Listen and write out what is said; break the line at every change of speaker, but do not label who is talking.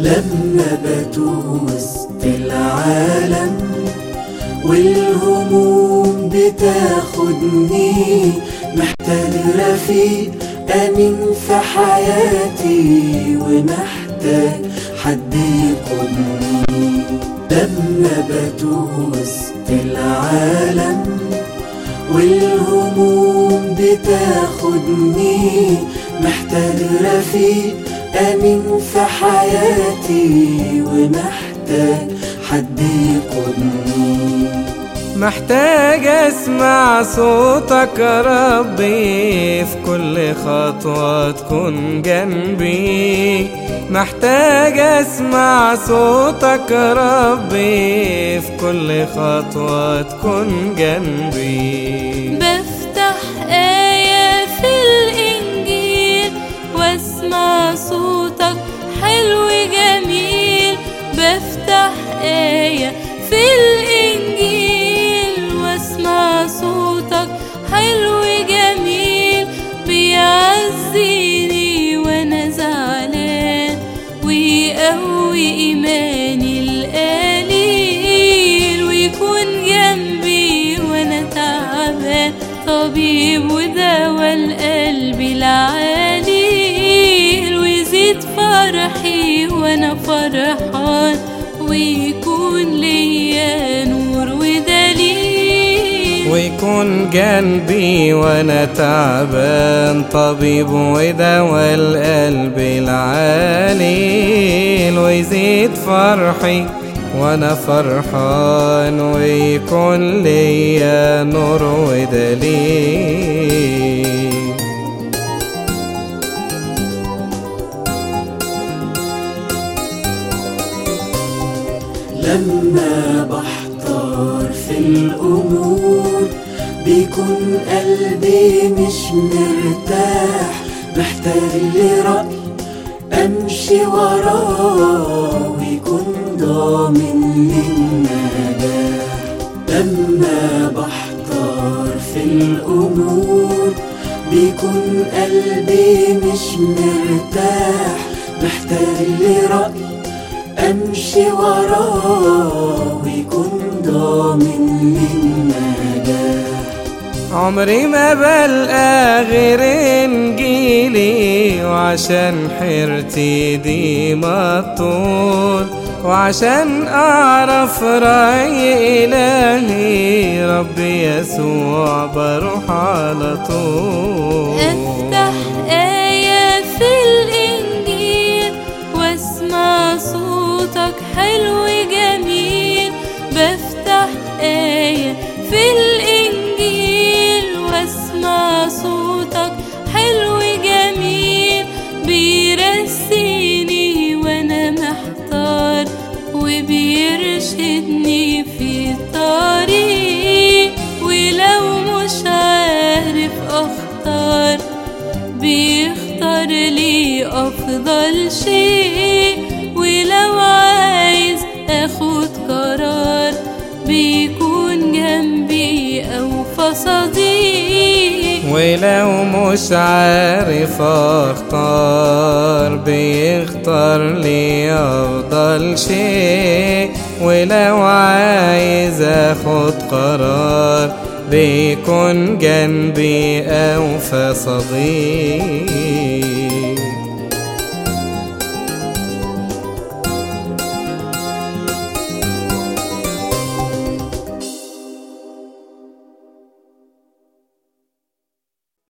لما بتوه وسط العالم والهموم بتاخدني محتاج رفيق أمين في حياتي ومحتاج حد يقودني لما بتوه وسط العالم والهموم بتاخدني محتاج رفيق أمين في حياتي ومحتاج حد يقودني
محتاج اسمع صوتك ربي في كل خطوة تكون جنبي محتاج اسمع صوتك ربي في كل خطوة تكون جنبي
بفتح آية في الإنجيل واسمع صوتك حلو جميل بفتح آية في الإنجيل واسمع صوتك حلو جميل بيعزيني وأنا زعلان ويقوي إيماني القليل ويكون جنبي وأنا تعبان طبيب ودوا القلب العليل ويزيد فرحي وأنا فرحان ويكون ليا نور ودليل
ويكون جنبي وانا تعبان طبيب ودوا القلب العليل ويزيد فرحي وانا فرحان ويكون ليا نور ودليل
لما بحتار في الأمور بيكون قلبي مش مرتاح محتاج لرأي أمشي وراه ويكون ضامن للنجاح لما بحتار في الأمور بيكون قلبي مش مرتاح محتاج لرأي أمشي وراه ويكون ضامن للنجاح
عمري ما بلقى غير انجيلي وعشان حيرتي دي مطول وعشان اعرف راي الهي ربي يسوع بروح على طول
افتح آية في الإنجيل واسمع صوتك حلو جميل بفتح آية في الإنجيل واسمع صوتك حلو جميل بيرسيني وأنا محتار وبيرشدني في الطريق ولو مش عارف أختار بيختار لي أفضل شيء ولو عايز أخد قرار بيكون جنبي أوفى صديق
ولو مش عارف اختار بيختار لي افضل شيء ولو عايز اخد قرار بيكون جنبي اوفى صديق